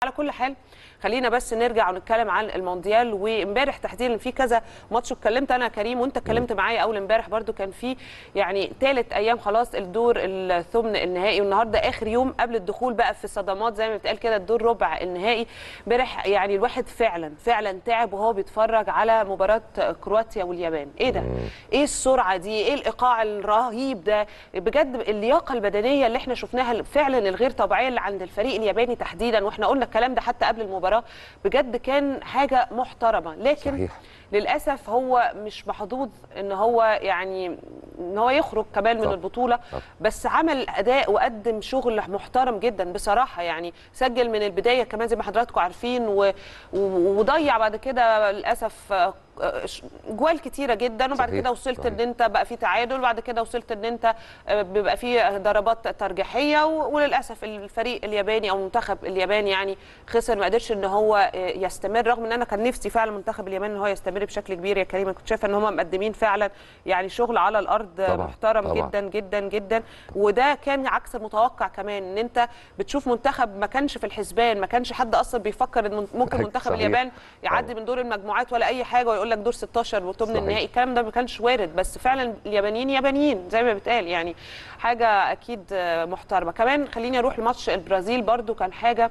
على كل حال خلينا بس نرجع ونتكلم عن المونديال وامبارح تحديدا في كذا ماتش اتكلمت انا كريم وانت اتكلمت معايا اول امبارح برضو كان في يعني ثالث ايام خلاص الدور الثمن النهائي والنهارده اخر يوم قبل الدخول بقى في صدمات زي ما بتقال كده الدور ربع النهائي امبارح يعني الواحد فعلا فعلا تعب وهو بيتفرج على مباراه كرواتيا واليابان ايه ده ايه السرعه دي ايه الايقاع الرهيب ده بجد اللياقه البدنيه اللي احنا شفناها فعلا الغير طبيعيه اللي عند الفريق الياباني تحديدا واحنا قلنا الكلام ده حتى قبل المباراه بجد كان حاجه محترمه لكن صحيح. للاسف هو مش محظوظ ان هو يعني ان هو يخرج كمان من طب. البطوله طب. بس عمل اداء وقدم شغل محترم جدا بصراحه يعني سجل من البدايه كمان زي ما حضراتكم عارفين و... و... وضيع بعد كده للاسف آه، آه، ش- جوال كتيره جدا وبعد صحيح، كده وصلت صحيح. ان انت بقى في تعادل وبعد كده وصلت ان انت آه، بيبقى في ضربات ترجيحيه و- وللاسف الفريق الياباني او المنتخب الياباني يعني خسر ما قدرش ان هو آه، يستمر رغم ان انا كان نفسي فعلا منتخب اليابان ان هو يستمر بشكل كبير يا كريم أنا كنت شايفه ان هم مقدمين فعلا يعني شغل على الارض آه، طبعاً، محترم طبعاً. جدا جدا جدا وده كان عكس المتوقع كمان ان انت بتشوف منتخب ما كانش في الحسبان ما كانش حد اصلا بيفكر ان ممكن منتخب صحيح. اليابان يعدي طبعاً. من دور المجموعات ولا اي حاجه ويقول لك دور 16 وثمن صحيح. النهائي الكلام ده ما كانش وارد بس فعلا اليابانيين يابانيين زي ما بيتقال يعني حاجه اكيد آه، محترمه كمان خليني اروح لماتش البرازيل برضو كان حاجه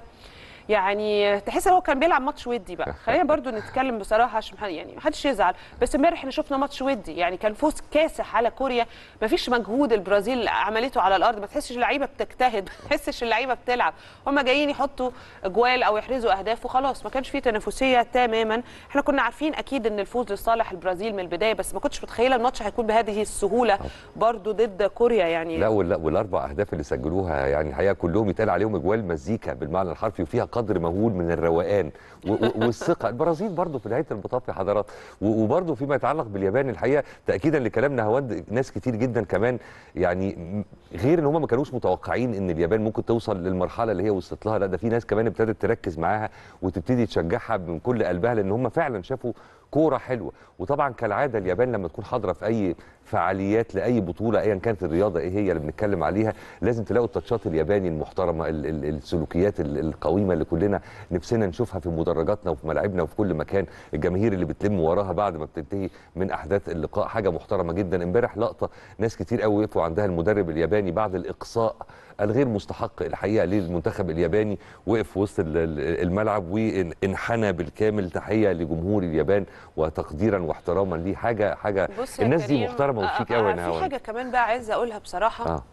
يعني تحس ان هو كان بيلعب ماتش ودي بقى خلينا برضو نتكلم بصراحه عشان مح- يعني ما حدش يزعل بس امبارح احنا شفنا ماتش ودي يعني كان فوز كاسح على كوريا ما فيش مجهود البرازيل عملته على الارض ما تحسش اللعيبه بتجتهد ما تحسش اللعيبه بتلعب هم جايين يحطوا جوال او يحرزوا اهداف وخلاص ما كانش في تنافسيه تماما احنا كنا عارفين اكيد ان الفوز لصالح البرازيل من البدايه بس ما كنتش متخيله الماتش هيكون بهذه السهوله برضو ضد كوريا يعني لا ولا والاربع اهداف اللي سجلوها يعني الحقيقه كلهم يتقال عليهم اجوال مزيكا بالمعنى الحرفي وفيها قدر مهول من الروقان و- و- والثقه البرازيل برضو في نهايه المطاف يا حضرات و- وبرضو فيما يتعلق باليابان الحقيقه تاكيدا لكلامنا هود ناس كتير جدا كمان يعني م- غير ان هم ما كانوش متوقعين ان اليابان ممكن توصل للمرحله اللي هي وصلت لها لا ده في ناس كمان ابتدت تركز معاها وتبتدي تشجعها من كل قلبها لان هم فعلا شافوا كوره حلوه وطبعا كالعاده اليابان لما تكون حاضره في اي فعاليات لاي بطوله ايا كانت الرياضه ايه هي اللي بنتكلم عليها لازم تلاقوا التاتشات الياباني المحترمه ال- ال- السلوكيات ال- القويمه اللي كلنا نفسنا نشوفها في مدرجاتنا وفي ملاعبنا وفي كل مكان الجماهير اللي بتلم وراها بعد ما بتنتهي من احداث اللقاء حاجه محترمه جدا امبارح لقطه ناس كتير قوي وقفوا عندها المدرب الياباني بعد الاقصاء الغير مستحق الحقيقه للمنتخب الياباني وقف وسط ال- ال- الملعب وانحنى بالكامل تحيه لجمهور اليابان وتقديرا واحتراما ليه حاجه حاجه بص يا الناس دي كريم، محترمه آه، وشيك آه، قوي يا في نهاوند حاجه كمان بقى عايزه اقولها بصراحه اه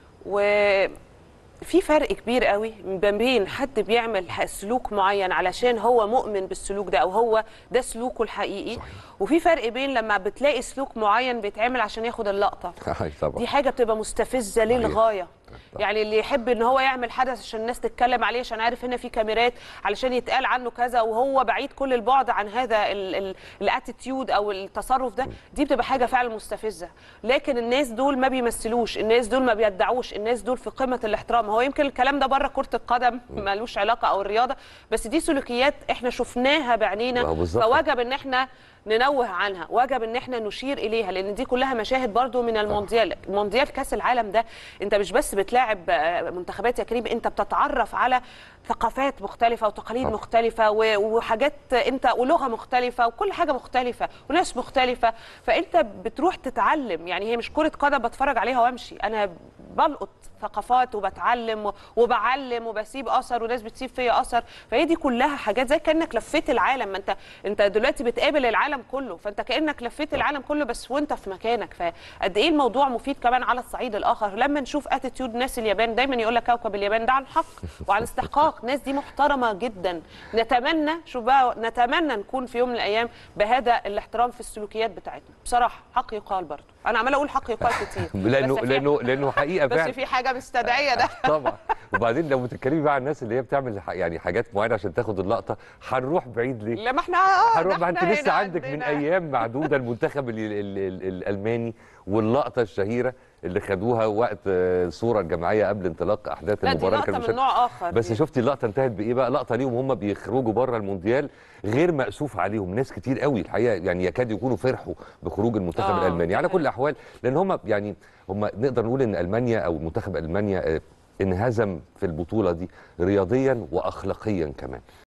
وفي فرق كبير قوي ما بين حد بيعمل ح- سلوك معين علشان هو مؤمن بالسلوك ده او هو ده سلوكه الحقيقي صحيح. وفي فرق بين لما بتلاقي سلوك معين بيتعمل عشان ياخد اللقطه أي طبعا دي حاجه بتبقى مستفزه للغايه طبعا. يعني اللي يحب ان هو يعمل حدث عشان الناس تتكلم عليه عشان عارف هنا في كاميرات علشان يتقال عنه كذا وهو بعيد كل البعد عن هذا الاتيتيود او التصرف ده دي بتبقى حاجه فعلا مستفزه لكن الناس دول ما بيمثلوش الناس دول ما بيدعوش الناس دول في قمه الاحترام هو يمكن الكلام ده بره كره القدم ملوش علاقه او الرياضه بس دي سلوكيات احنا شفناها بعينينا آه، بالظبط. فوجب ان احنا ننوه عنها وجب ان احنا نشير اليها لان دي كلها مشاهد برضو من المونديال المونديال كاس العالم ده انت مش بس بتلاعب آه، منتخبات يا كريم انت بتتعرف على ثقافات مختلفه وتقاليد طبعا. مختلفه و- وحاجات انت ولغه مختلفه وكل حاجه مختلفه وناس مختلفه فانت بتروح تتعلم يعني هي مش كره قدم بتفرج عليها وامشي انا بلقط ثقافات وبتعلم و- وبعلم وبسيب اثر وناس بتسيب فيا اثر فهي دي كلها حاجات زي كانك لفيت العالم ما انت انت دلوقتي بتقابل العالم كله فانت كانك لفيت العالم كله بس وانت في مكانك فقد ايه الموضوع مفيد كمان على الصعيد الاخر لما نشوف اتيتيود ناس اليابان دايما يقول لك كوكب اليابان ده عن حق وعن استحقاق ناس دي محترمه جدا نتمنى شوف بقى نتمنى نكون في يوم من الايام بهذا الاحترام في السلوكيات بتاعتنا بصراحه حق يقال برضه انا عماله اقول حق يقال كتير لانه بس في- لانه لانه حقيقه بس فعلا في حاجه مستدعيه ده طبعا وبعدين لو بتتكلمي بقى عن الناس اللي هي بتعمل ح- يعني حاجات معينه عشان تاخد اللقطه هنروح بعيد ليه؟ لما احنا اه هنروح ده ما انت احنا لسه هنا عندك من عندنا- ايام معدوده المنتخب ال ال ال الالماني واللقطه الشهيره اللي خدوها وقت آه، الصوره الجماعيه قبل انطلاق احداث لا دي المباراه اللي لقطه كانوا من بيشاركوا- نوع اخر بس دي. شفتي اللقطه انتهت بايه بقى لقطه ليهم هم بيخرجوا بره المونديال غير مأسوف عليهم ناس كتير قوي الحقيقه يعني يكاد يكونوا فرحوا بخروج المنتخب آه، الالماني على دي كل الاحوال لان هم يعني هم نقدر نقول ان المانيا او منتخب المانيا آه، انهزم في البطوله دي رياضيا واخلاقيا كمان